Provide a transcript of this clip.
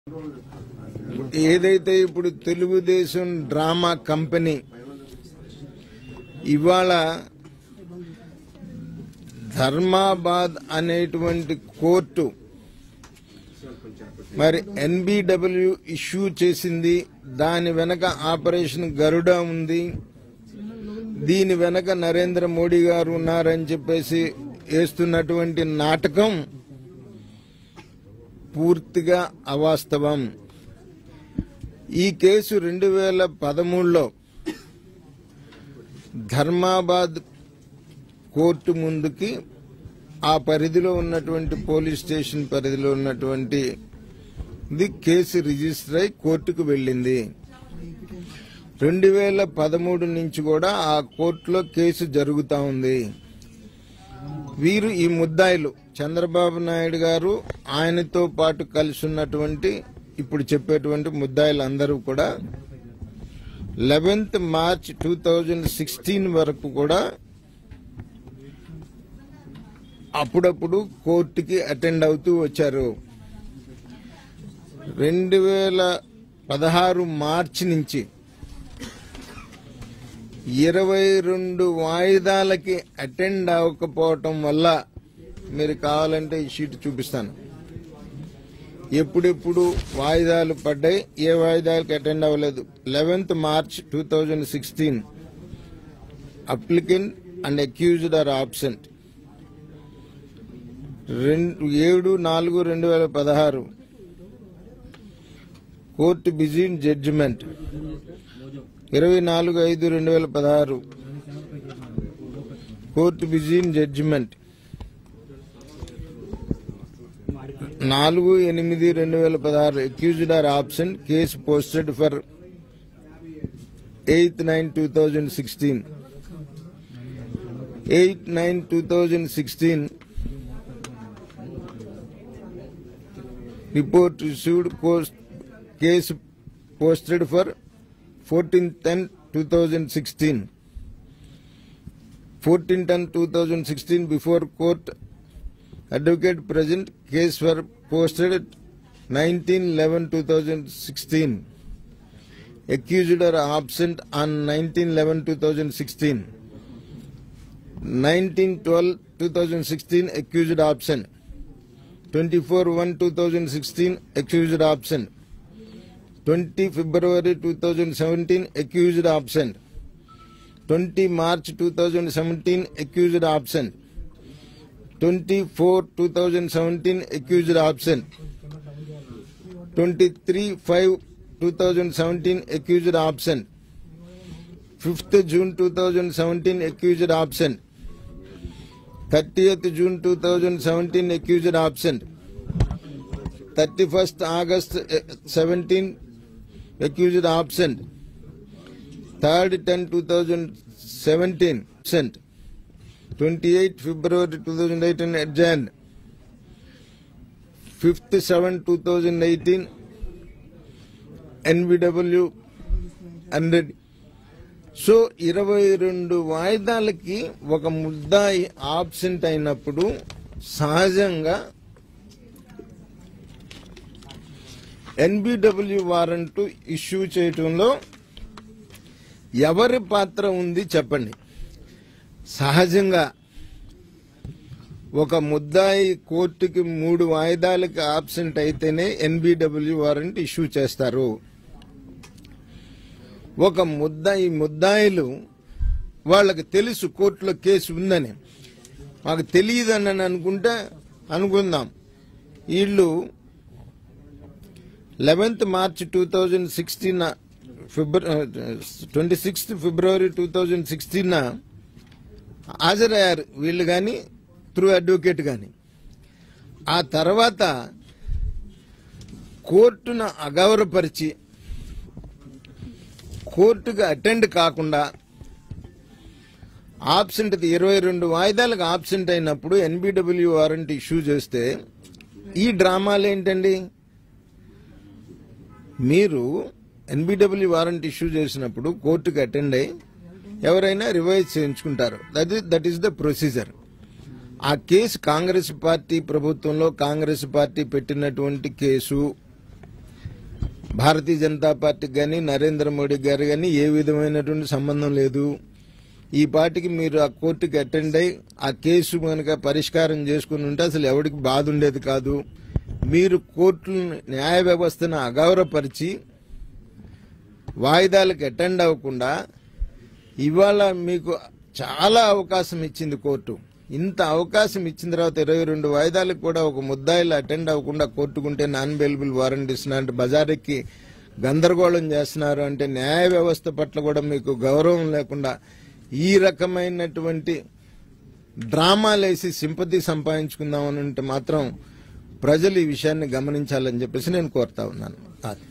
ఏదైతే ఇప్పుడు Telugu Desam drama company ఇవాళ ధర్మాబాద్ అనేటువంటి కోర్టు మరి ఎన్బిడబ్ల్యూ ఇష్యూ చేసింది దాని వెనక ఆపరేషన్ గరుడ ఉంది దీని వెనక నరేంద్ర మోడీ గారు ఉన్నారని చెప్పేసి వేస్తున్నటువంటి నాటకం పూర్తిగా అవాస్తవం ఈ కేసు రెండు వేల పదమూడులో ధర్మాబాద్ కోర్టు ముందుకి ఆ పరిధిలో ఉన్నటువంటి పోలీస్ స్టేషన్ పరిధిలో ఉన్నటువంటి ఇది కేసు రిజిస్టర్ అయి కోర్టుకు వెళ్ళింది రెండు వేల పదమూడు నుంచి కూడా ఆ కోర్టులో కేసు జరుగుతా ఉంది వీరు ఈ ముద్దాయిలు చంద్రబాబు నాయుడు గారు ఆయనతో పాటు కలిసి ఉన్నటువంటి ఇప్పుడు చెప్పేటువంటి ముద్దాయిలు అందరూ కూడా eleventh March two thousand sixteen వరకు కూడా అప్పుడప్పుడు కోర్టుకి అటెండ్ అవుతూ వచ్చారు రెండు వేల పదహారు మార్చి నుంచి ఇరవై రెండు వాయిదాలకి అటెండ్ అవ్వకపోవటం వల్ల మీరు కావాలంటే ఈ షీట్ చూపిస్తాను ఎప్పుడెప్పుడు వాయిదాలు పడ్డాయి ఏ వాయిదాలకు అటెండ్ అవ్వలేదు eleventh March two thousand sixteen applicant and accused are absent రెండు ఏడు నాలుగు రెండు వేల పదహారు కోర్టు బిజీ జడ్జిమెంట్ ఇరవై నాలుగు ఐదు రెండు వేల పదహారు కోర్టు బిజీ జడ్జిమెంట్ నాలుగు ఎనిమిది రెండు వేల పదహారు accused are absent case posted for eighth nine two thousand sixteen eight nine two thousand sixteen report received case posted for fourteen ten two thousand sixteen fourteen ten two thousand sixteen before court advocate present case for posted nineteen eleven two thousand sixteen accused are absent on nineteen eleven two thousand sixteen nineteen twelve two thousand sixteen accused absent twenty four one two thousand sixteen accused absent twenty February two thousand seventeen accused absent twenty March two thousand seventeen accused absent twenty four two thousand seventeen accused absent twenty three five two thousand seventeen accused absent fifth June two thousand seventeen accused absent thirtieth June two thousand seventeen accused absent thirty first August seventeen accused absent third ten two thousand seventeen absent twenty eight February two thousand eighteen adjourn fifth seven two thousand eighteen NBW hundred so ఇరవై రెండు వాయిదాలకి ఒక ముద్దాయి absent అయినప్పుడు సహజంగా NBW warrant issue చేయటంలో ఎవరి పాత్ర ఉంది చెప్పండి సహజంగా ఒక ముద్దాయి కోర్టుకి మూడు వాయిదాలకి ఆబ్సెంట్ అయితేనే ఎన్బిడబ్ల్యూ వారెంట్ ఇష్యూ చేస్తారు ఒక ముద్దాయి ముద్దాయిలు వాళ్ళకి తెలుసు కోర్టులో కేసు ఉందని మాకు తెలియదని అనుకుంటే అనుకుందాం వీళ్ళు eleventh March two thousand sixteen February twenty sixth February two thousand sixteen హాజరయ్యారు వీళ్ళు కానీ త్రూ అడ్వకేట్ కానీ ఆ తర్వాత కోర్టును అగౌరవపరిచి కోర్టుకు అటెండ్ కాకుండా ఆబ్సెంట్ ఇరవై రెండు వాయిదాలకు ఆబ్సెంట్ అయినప్పుడు ఎన్బిడబ్ల్యూ వారెంట్ ఇష్యూ చేస్తే ఈ డ్రామాలు ఏంటండి మీరు ఎన్బిడబ్ల్యూ వారెంట్ ఇష్యూ చేసినప్పుడు కోర్టుకు అటెండ్ అయ్యి ఎవరైనా రివైజ్ చేయించుకుంటారు that is that is the procedure ఆ కేసు కాంగ్రెస్ పార్టీ ప్రభుత్వంలో కాంగ్రెస్ పార్టీ పెట్టినటువంటి కేసు భారతీయ జనతా పార్టీకి కానీ నరేంద్ర మోడీ గారు కానీ ఏ విధమైనటువంటి సంబంధం లేదు ఈ పార్టీకి మీరు ఆ కోర్టుకి అటెండ్ అయి ఆ కేసు కనుక పరిష్కారం చేసుకుని ఉంటే అసలు ఎవరికి బాధ ఉండేది కాదు మీరు కోర్టులను న్యాయ వ్యవస్థను అగౌరవపరిచి వాయిదాలకు అటెండ్ అవ్వకుండా ఇవాళ మీకు చాలా అవకాశం ఇచ్చింది కోర్టు ఇంత అవకాశం ఇచ్చిన తర్వాత ఇరవై రెండు వాయిదాలకు కూడా ఒక ముద్దాయిలు అటెండ్ అవ్వకుండా కోర్టుకుంటే నాన్ బెయిలబుల్ వారెంట్ ఇస్తున్నారు బజారెక్కి గందరగోళం చేస్తున్నారు అంటే న్యాయ వ్యవస్థ పట్ల కూడా మీకు గౌరవం లేకుండా ఈ రకమైనటువంటి డ్రామాలేసి సింపతి సంపాదించుకుందామని అంటే మాత్రం ప్రజలు ఈ విషయాన్ని గమనించాలని చెప్పేసి నేను కోరుతా ఉన్నాను